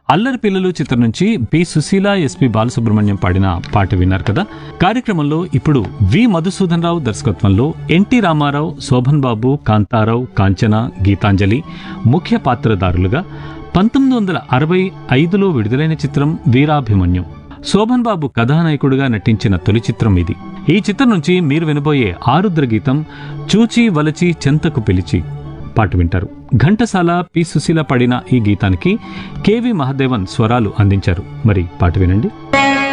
అల్లరి పిల్లలు చిత్రం నుంచి బి సుశీల ఎస్పి బాలసుబ్రహ్మణ్యం పాడిన పాట విన్నారు కదా కార్యక్రమంలో ఇప్పుడు వి మధుసూదన్ రావు దర్శకత్వంలో ఎన్టీ రామారావు శోభన్ బాబు కాంతారావు కాంచన గీతాంజలి ముఖ్య పాత్రధారులుగా పంతొమ్మిది వందల అరవై ఐదులో విడుదలైన చిత్రం వీరాభిమన్యు శోభన్ బాబు కథానాయకుడిగా నటించిన తొలి చిత్రం ఇది ఈ చిత్రం నుంచి మీరు వినబోయే ఆరుద్ర గీతం చూచి వలచి చెంతకు పిలిచి పాట వింటారు ఘంటసాల పి సుశీల పాడిన ఈ గీతానికి కెవి మహాదేవన్ స్వరాలు అందించారు మరి పాట వినండి